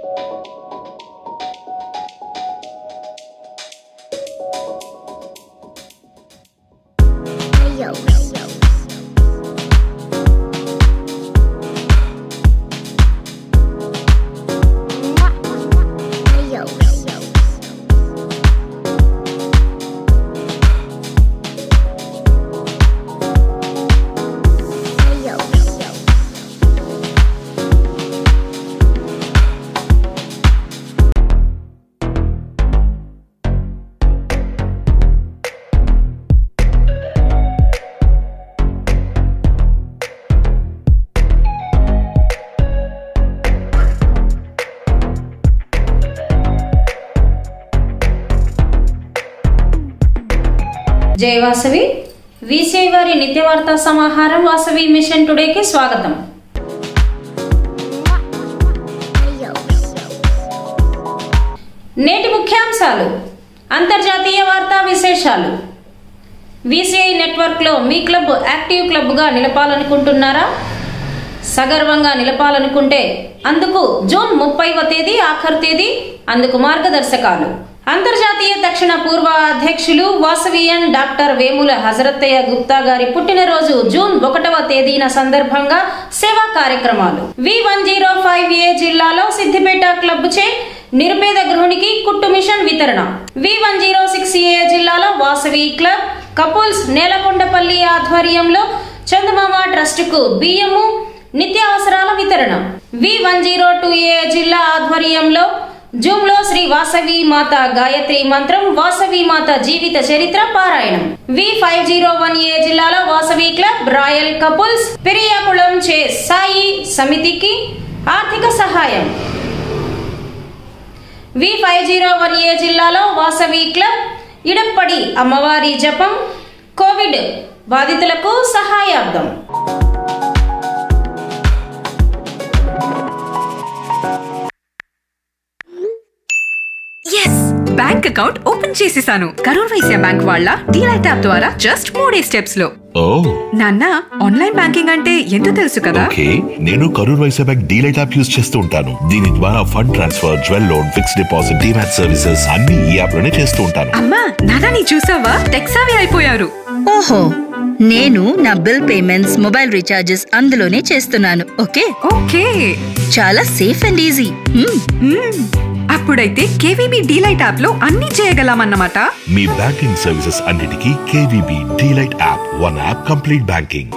జై వాసవి వీసీఐ వారి నిత్య వార్తా సమాహారం వాసవి మిషన్ టుడేకి స్వాగతం నేటి ముఖ్యాంశాలు అంతర్జాతీయ వార్తా విశేషాలు వీసీఐ నెట్వర్క్లో మీ క్లబ్ యాక్టివ్ క్లబ్గా నిలపాలనుకుంటున్నారా సగర్వంగా నిలపాలనుకుంటే అందుకు జూన్ ముప్పైవ తేదీ ఆఖరు తేదీ అందుకు మార్గదర్శకాలు అంతర్జాతీయ దక్షిణ పూర్వ అధ్యక్షులు వాసవియన్ డాక్టర్ వేముల హజరత్తయ్య గుప్తా గారి పుట్టినరోజు జూన్ ఒకటవ తేదీన సందర్భంగా సేవా కార్యక్రమాలు V one zero five A జిల్లాలో సిద్దిపేట క్లబ్ చే నిరుపేద గృహిణికి కుట్టు మిషన్ వితరణ V one zero six A జిల్లాలో వాసవి క్లబ్ కపుల్స్ నేలకొండపల్లి ఆధ్వర్యంలో చందమామ ట్రస్ట్ కు బియ్యము నిత్యావసరాల వితరణ V one zero two A జిల్లా ఆధ్వర్యంలో జూమ్ లో శ్రీ వాసవి మాత గాయత్రి మంత్రం వాసవి మాత జీవిత చరిత్ర పారాయణం V five zero one A జిల్లాలో Vasavi club royal couples Periyakulam చే సాయి సమితికి ఆర్థిక సహాయం V five zero one A జిల్లాలో వాసవి క్లబ్ ఇడప్పడి అమ్మవారి జపం కోవిడ్ బాధితులకు సహాయార్థం ఎస్ బ్యాంక్ అకౌంట్ ఓపెన్ చేసేసాను కరూర్ వైశ్య బ్యాంక్ వాళ్ళ డీలైట్ యాప్ ద్వారా జస్ట్ మూడే స్టెప్స్ లో ఓ నాన్న ఆన్లైన్ బ్యాంకింగ్ అంటే ఎంతో తెలుసు కదా ఓకే నేను Karur Vysya bank DLite app use చేస్తూ ఉంటాను దీని ద్వారా fund transfer jewel loan fix deposit demat services అన్ని ఈ యాప్ లోనే చేస్తూ ఉంటాను అమ్మా నాన్న నీ చూసావా టెక్సావి అయిపోయారు ఓహో నేను నా బిల్ పేమెంట్స్ మొబైల్ రీఛార్జెస్ అందులోనే చేస్తున్నాను ఓకే ఓకే చాలా safe and easy hmm. Hmm. అప్పుడైతే కేవీబీ డీలైట్ యాప్ లో అన్ని చేయగలమన్నమాట మీ బ్యాంకింగ్ సర్వీసెస్ అన్నిటికీ KVB DLite app one app complete banking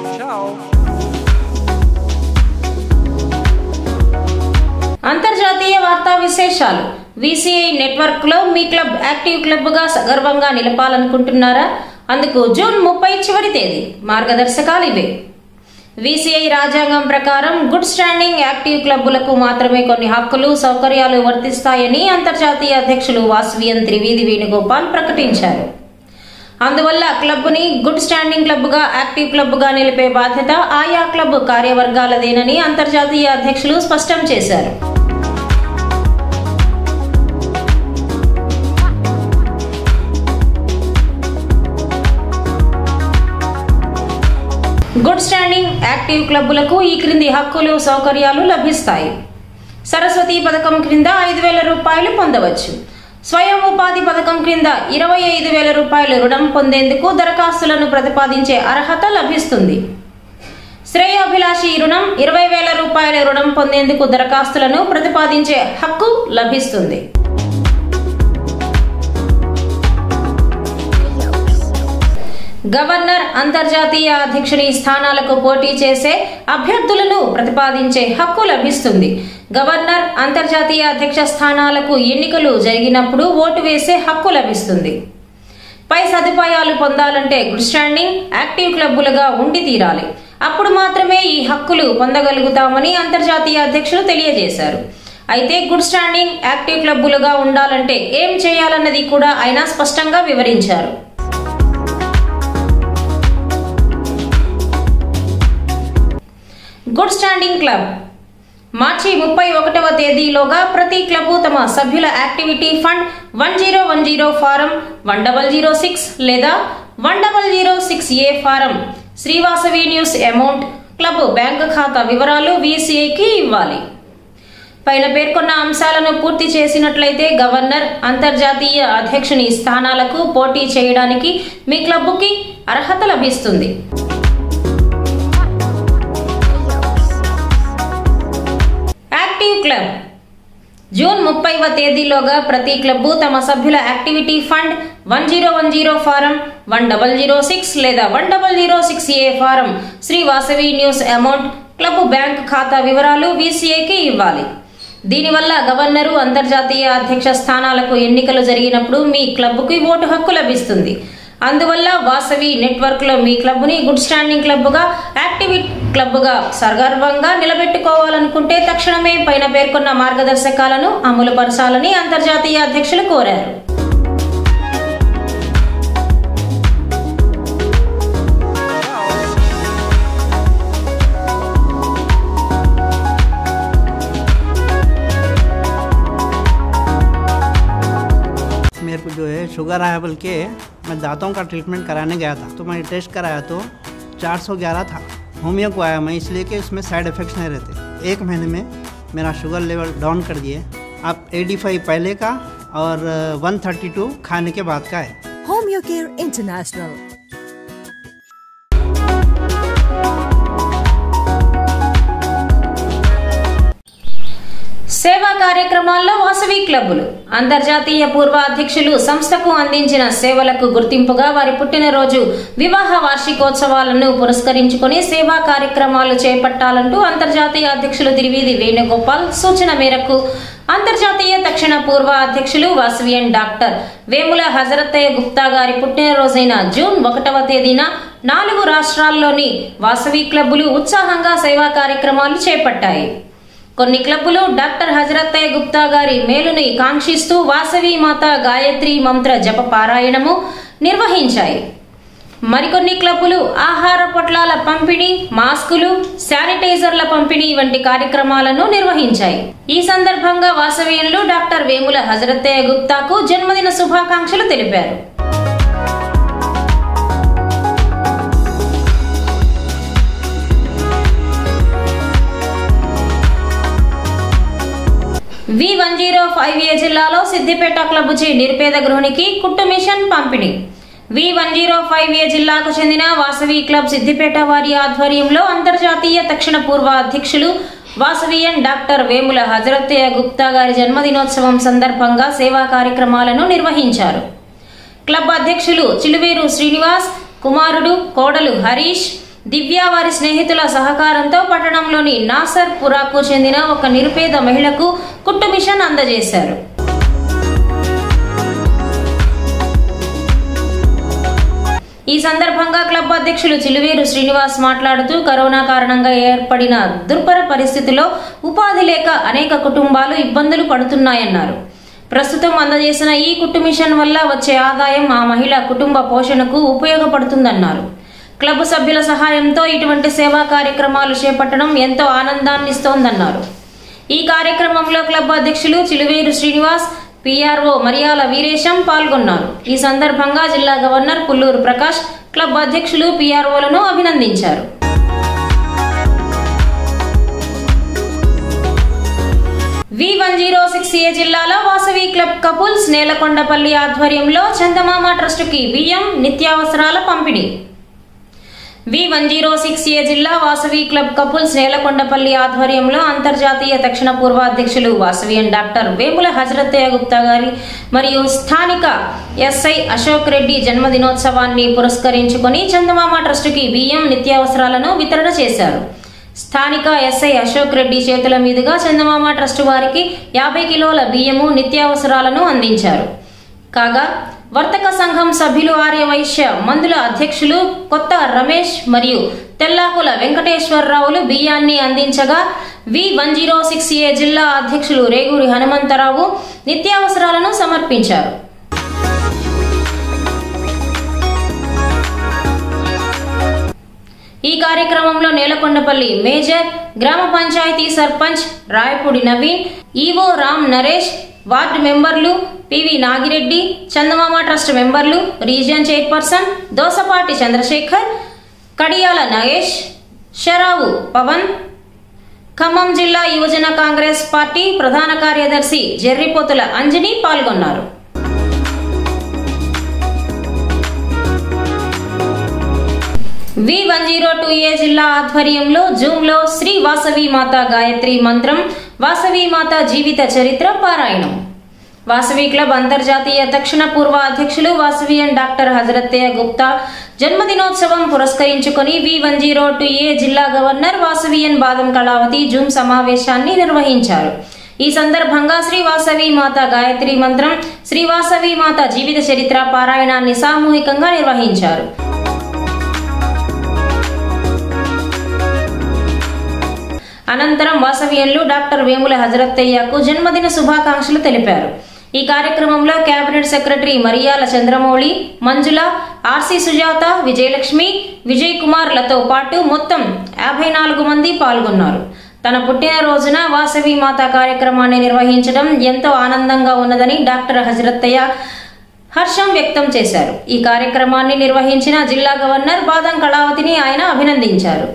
అంతర్జాతీయ వార్తా విశేషాలు వీసీఐ నెట్వర్క్ లో మీ క్లబ్ యాక్టివ్ క్లబ్ గా సగర్వంగా నిలపాలనుకుంటున్నారా అందుకు జూన్ ముప్పై చివరి తేదీ మార్గదర్శకాలు ఇవే వీసీఐ రాజ్యాంగం ప్రకారం గుడ్ స్టాండింగ్ యాక్టివ్ క్లబ్బులకు మాత్రమే కొన్ని హక్కులు సౌకర్యాలు వర్తిస్తాయని అంతర్జాతీయ అధ్యక్షులు వాస్వియన్ త్రివేది వేణుగోపాల్ ప్రకటించారు అందువల్ల క్లబ్ని గుడ్ స్టాండింగ్ క్లబ్గా యాక్టివ్ క్లబ్గా నిలిపే బాధ్యత ఆయా క్లబ్ కార్యవర్గాలదేనని అంతర్జాతీయ అధ్యక్షులు స్పష్టం చేశారు గుడ్ స్టాండింగ్ యాక్టివ్ క్లబ్బులకు ఈ క్రింది హక్కులు సౌకర్యాలు లభిస్తాయి సరస్వతి పథకం క్రింద ఐదు వేల రూపాయలు పొందవచ్చు స్వయం ఉపాధి పథకం క్రింద ఇరవై ఐదు వేల రూపాయలు రుణం పొందేందుకు దరఖాస్తులను ప్రతిపాదించే అర్హత లభిస్తుంది శ్రేయోభిలాషి రుణం ఇరవై వేల రూపాయల రుణం పొందేందుకు దరఖాస్తులను ప్రతిపాదించే హక్కు లభిస్తుంది గవర్నర్ అంతర్జాతీయ అధ్యక్షుని స్థానాలకు పోటీ చేసే అభ్యర్థులను ప్రతిపాదించే హక్కు లభిస్తుంది గవర్నర్ అంతర్జాతీయ అధ్యక్ష స్థానాలకు ఎన్నికలు జరిగినప్పుడు ఓటు వేసే హక్కు లభిస్తుంది పై సదుపాయాలు పొందాలంటే గుడ్ స్టాండింగ్ యాక్టివ్ క్లబ్బులుగా ఉండి తీరాలి అప్పుడు మాత్రమే ఈ హక్కులు పొందగలుగుతామని అంతర్జాతీయ అధ్యక్షులు తెలియజేశారు అయితే గుడ్ స్టాండింగ్ యాక్టివ్ క్లబ్బులుగా ఉండాలంటే ఏం చేయాలన్నది కూడా ఆయన స్పష్టంగా వివరించారు గుడ్ స్టాండింగ్ క్లబ్ మార్చి ముప్పై ఒకటవ తేదీలోగా ప్రతి క్లబ్ తమ సభ్యుల activity fund one zero one zero form one double zero six లేదా one double zero six A form Sri Vasavi news amount club bank ఖాతా వివరాలు వీసీఐకి ఇవ్వాలి పైన పేర్కొన్న అంశాలను పూర్తి చేసినట్లయితే గవర్నర్ అంతర్జాతీయ అధ్యక్షుని స్థానాలకు పోటీ చేయడానికి మీ క్లబ్కి అర్హత లభిస్తుంది యాక్టివ్ క్లబ్ జూన్ ముప్పైవ తేదీలోగా ప్రతి క్లబ్బు తమ సభ్యుల activity fund one zero one zero form one double zero six లేదా one double zero six A form Shri Vasavi news amount club bank ఖాతా వివరాలు వీసీఏకి ఇవ్వాలి దీనివల్ల గవర్నరు అంతర్జాతీయ అధ్యక్ష స్థానాలకు ఎన్నికలు జరిగినప్పుడు మీ క్లబ్కి ఓటు హక్కు లభిస్తుంది అందువల్ల వాసవి నెట్వర్క్లో మీ క్లబ్ని గుడ్ స్టాండింగ్ క్లబ్గా యాక్టివిట్ క్లబ్గా సగర్వంగా నిలబెట్టుకోవాలనుకుంటే తక్షణమే పైన పేర్కొన్న మార్గదర్శకాలను అమలుపరచాలని అంతర్జాతీయ అధ్యక్షులు కోరారు मेरे को जो है शुगर आया बोल के मैं दांतों का ट्रीटमेंट कराने गया था तो मैंने टेस्ट कराया तो 411 था होमियो को आया मैं इसलिए कि उसमें साइड इफ़ेक्ट्स नहीं रहते एक महीने में मेरा शुगर लेवल डाउन कर दिए अब 85 पहले का और 132 खाने के बाद का है Home Care International. సేవా కార్యక్రమాల్లో వాసవి క్లబ్బులు అంతర్జాతీయ పూర్వ అధ్యక్షులు సంస్థకు అందించిన సేవలకు గుర్తింపుగా వారి పుట్టినరోజు వివాహ వార్షికోత్సవాలను పురస్కరించుకొని సేవా కార్యక్రమాలు చేపట్టాలంటూ అంతర్జాతీయ అధ్యక్షులు తిరివీది వేణుగోపాల్ సూచన మేరకు అంతర్జాతీయ తక్షణ పూర్వ అధ్యక్షులు వాసవియన్ డాక్టర్ వేముల హజరత్తయ్య గుప్తా గారి పుట్టినరోజైన జూన్ ఒకటవ తేదీన నాలుగు రాష్ట్రాల్లోని వాసవి క్లబ్బులు ఉత్సాహంగా సేవా కార్యక్రమాలు చేపట్టాయి కొన్ని క్లబ్బులు డాక్టర్ హజరత్తయ్య గుప్తా గారి మేలుని కాంక్షిస్తూ వాసవి మాత గాయత్రి మంత్ర జప పారాయణము నిర్వహించాయి మరికొన్ని క్లబ్బులు ఆహార పొట్లాల పంపిణీ మాస్కులు శానిటైజర్ల పంపిణీ వంటి కార్యక్రమాలను నిర్వహించాయి ఈ సందర్భంగా వాసవీయులు డాక్టర్ వేముల హజరత్తయ్య గుప్తాకు జన్మదిన శుభాకాంక్షలు తెలిపారు V one zero five A జిల్లాలో సిద్దిపేట క్లబ్చే నిరుపేద గృహిణికి కుట్టు మిషన్ పంపిణీ V one zero five A జిల్లాకు చెందిన వాసవి క్లబ్ సిద్దిపేట వారి ఆధ్వర్యంలో అంతర్జాతీయ తక్షణ పూర్వ అధ్యక్షులు వాసవియన్ డాక్టర్ వేముల హజరత్తయ్య గుప్తా గారి జన్మదినోత్సవం సందర్భంగా సేవా కార్యక్రమాలను నిర్వహించారు క్లబ్ అధ్యక్షులు చిలువేరు శ్రీనివాస్ కుమారుడు కోడలు హరీష్ దివ్య వారి స్నేహితుల సహకారంతో పట్టణంలోని నాసర్ పురాకు చెందిన ఒక నిరుపేద మహిళకు కుట్టు మిషన్ అందజేశారు ఈ సందర్భంగా క్లబ్ అధ్యక్షులు చిలువేరు శ్రీనివాస్ మాట్లాడుతూ కరోనా కారణంగా ఏర్పడిన దుర్భర పరిస్థితిలో ఉపాధి లేక అనేక కుటుంబాలు ఇబ్బందులు పడుతున్నాయన్నారు ప్రస్తుతం అందజేసిన ఈ కుట్టు మిషన్ వల్ల వచ్చే ఆదాయం ఆ మహిళ కుటుంబ పోషణకు ఉపయోగపడుతుందన్నారు క్లబ్ సభ్యుల సహాయంతో ఇటువంటి సేవా కార్యక్రమాలు చేపట్టడం ఎంతో ఆనందాన్నిస్తోందన్నారు ఈ కార్యక్రమంలో క్లబ్ అధ్యక్షులు చిలువేరు శ్రీనివాస్ పిఆర్ఓ మరియాల వీరేశం పాల్గొన్నారు ఈ సందర్భంగా జిల్లా గవర్నర్ పుల్లూరు ప్రకాష్ క్లబ్ అధ్యక్షులు పిఆర్ఓలను అభినందించారు V one zero six A జిల్లాలో వాసవి క్లబ్ కపుల్స్ నేలకొండపల్లి ఆధ్వర్యంలో చందమామ ట్రస్టుకి బియ్యం నిత్యావసరాల పంపిణీ V one zero six A జిల్లా వాసవి క్లబ్ కపుల్స్ నేలకొండపల్లి ఆధ్వర్యంలో అంతర్జాతీయ దక్షిణ పూర్వ అధ్యక్షులు వాసవియన్ డాక్టర్ వేముల హజరత్తయ్య గుప్తా గారి మరియు స్థానిక ఎస్ఐ అశోక్ రెడ్డి జన్మదినోత్సవాన్ని పురస్కరించుకొని చందమామ ట్రస్టుకి బియ్యం నిత్యావసరాలను వితరణ చేశారు స్థానిక ఎస్ఐ అశోక్ రెడ్డి చేతుల మీదుగా చందమామ ట్రస్టు వారికి యాభై కిలోల బియ్యము నిత్యావసరాలను అందించారు కాగా వర్తక సంఘం సభ్యులు ఆర్యవైశ్య మందుల అధ్యక్షులు కొత్త రమేష్ మరియు తెల్లాకుల వెంకటేశ్వరరావులు బియ్యాన్ని అందించగా V one zero six A జిల్లా అధ్యక్షులు రేగూరి హనుమంతరావు నిత్యావసరాలను సమర్పించారు ఈ కార్యక్రమంలో నేలకొండపల్లి మేజర్ గ్రామ పంచాయతీ సర్పంచ్ రాయపూడి నవీన్ ఈవో రామ్ నరేష్ వార్డు మెంబర్లు పివి నాగిరెడ్డి చందమామ ట్రస్ట్ మెంబర్లు రీజియన్ చైర్పర్సన్ దోసపాటి చంద్రశేఖర్ కడియాల నగేష్ షరావు పవన్ ఖమ్మం జిల్లా యువజన కాంగ్రెస్ పార్టీ ప్రధాన కార్యదర్శి జెర్రిపోతుల అంజని పాల్గొన్నారు V one zero two A జిల్లా ఆధ్వర్యంలో జూమ్ లో శ్రీ వాసవి మాత గాయత్రి మంత్రం వాసవి మాత జీవిత చరిత్ర పారాయణం వాసవి క్లబ్ అంతర్జాతీయ దక్షిణ పూర్వ అధ్యక్షులు వాసవియన్ డాక్టర్ హజరత్తయ్య గుప్తా జన్మదినోత్సవం పురస్కరించుకొని V one zero two A జిల్లా గవర్నర్ వాసవియన్ బాదం కళావతి జూమ్ సమావేశాన్ని నిర్వహించారు ఈ సందర్భంగా శ్రీ వాసవి మాత గాయత్రి మంత్రం శ్రీ వాసవి మాత జీవిత చరిత్ర పారాయణాన్ని సామూహికంగా నిర్వహించారు అనంతరం వాసవ్యంలు డాక్టర్ వేముల హజరత్తయ్యకు జన్మదిన శుభాకాంక్షలు తెలిపారు ఈ కార్యక్రమంలో cabinet secretary Mariyala Chandramouli Manjula RC Sujatha Vijayalakshmi Vijay కుమార్లతో పాటు మొత్తం యాభై నాలుగు మంది పాల్గొన్నారు తన పుట్టినరోజున వాసవి మాత కార్యక్రమాన్ని నిర్వహించడం ఎంతో ఆనందంగా ఉన్నదని డాక్టర్ హజరత్తయ్య హర్షం వ్యక్తం చేశారు ఈ కార్యక్రమాన్ని నిర్వహించిన జిల్లా గవర్నర్ బాదం కళావతిని ఆయన అభినందించారు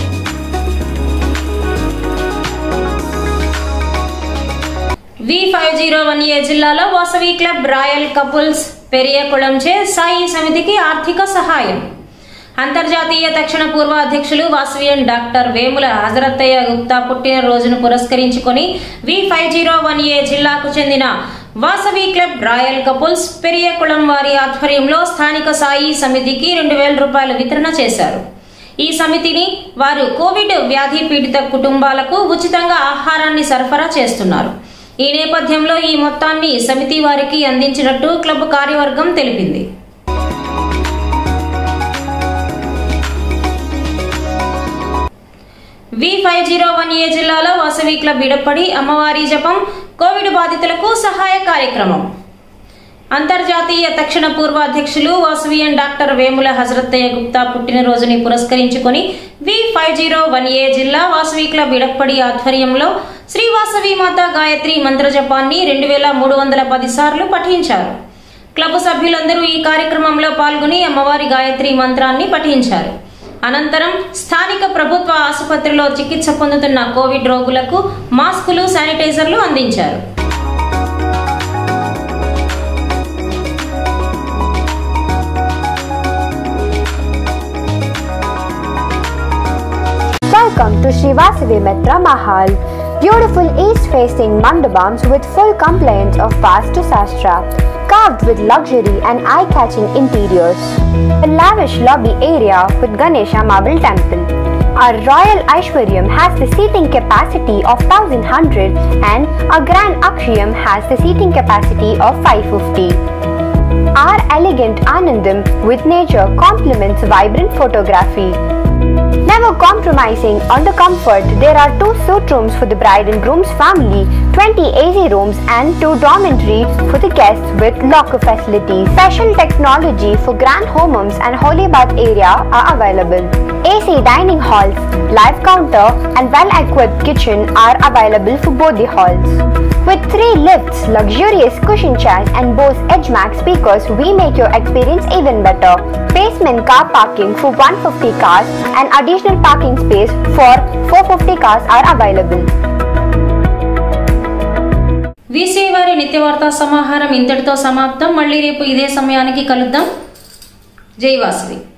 V five zero one A జిల్లాలో వాసవి క్లబ్ రాయల్ కపుల్స్ పెరియకుళంచే సాయి సమితికి ఆర్థిక సహాయం అంతర్జాతీయ దక్షిణ పూర్వ అధ్యక్షులు వాసవియన్ డాక్టర్ వేముల హజరత్తయ్య గుప్తా పుట్టినరోజును పురస్కరించుకొని V five zero one A జిల్లాకు చెందిన Vasavi club royal couples Periyakulam వారి ఆధ్వర్యంలో స్థానిక సాయి సమితికి రెండు వేల రూపాయల వితరణ చేశారు ఈ సమితిని వారు కోవిడ్ వ్యాధి పీడిత కుటుంబాలకు ఉచితంగా ఆహారాన్ని సరఫరా చేస్తున్నారు ఈ నేపథ్యంలో ఈ మొత్తాన్ని సమితి వారికి అందించినట్టు క్లబ్ కార్యవర్గం తెలిపింది V five zero one A జిల్లాలో వాసవి క్లబ్ ఇడపడి అమ్మవారి జపం కోవిడ్ బాధితులకు సహాయ కార్యక్రమం అంతర్జాతీయ దక్షిణ పూర్వ అధ్యక్షులు వాసవియన్ డాక్టర్ వేముల హజరత్తయ్య గుప్తా పుట్టినరోజుని పురస్కరించుకొని V five zero one A జిల్లా వాసవి క్లబ్ ఇడప్పడి ఆధ్వర్యంలో శ్రీ వాసవి మాత గాయత్రి మంత్రజపాన్ని రెండు వేల మూడు వందల పది సార్లు పఠించారు క్లబ్ సభ్యులందరూ ఈ కార్యక్రమంలో పాల్గొని అమ్మవారి గాయత్రి మంత్రాన్ని పఠించారు అనంతరం స్థానిక ప్రభుత్వ ఆసుపత్రిలో చికిత్స పొందుతున్న కోవిడ్ రోగులకు మాస్కులు శానిటైజర్లు అందించారు Welcome to Srivasavi Mitra Mahal. Beautiful east-facing mandapams with full compliance of Vastu Sastra, carved with luxury and eye-catching interiors. A lavish lobby area with Ganesha Marble Temple. Our Royal Aishwaryam has the seating capacity of 1100 and our Grand Akshyam has the seating capacity of 550. Our elegant Anandam with nature complements vibrant photography. Never compromising on the comfort, there are two suite rooms for the bride and groom's family, 20 AC rooms and two dormitory for the guests with locker facilities. Special technology for grand homes and holy bath area are available. AC dining halls, live counter and well-equipped kitchen are available for both the halls. With three lifts, luxurious cushion chairs and Bose EdgeMax speakers, we make your experience even better. Basement car parking for 150 cars and additional parking space for 450 cars are available. VC వారి నిత్యవార్తా సమాహారం ఇంతటితో సమాప్తం మళ్ళీ రేపు ఇదే సమయానికి కలుద్దాం జై వాసవి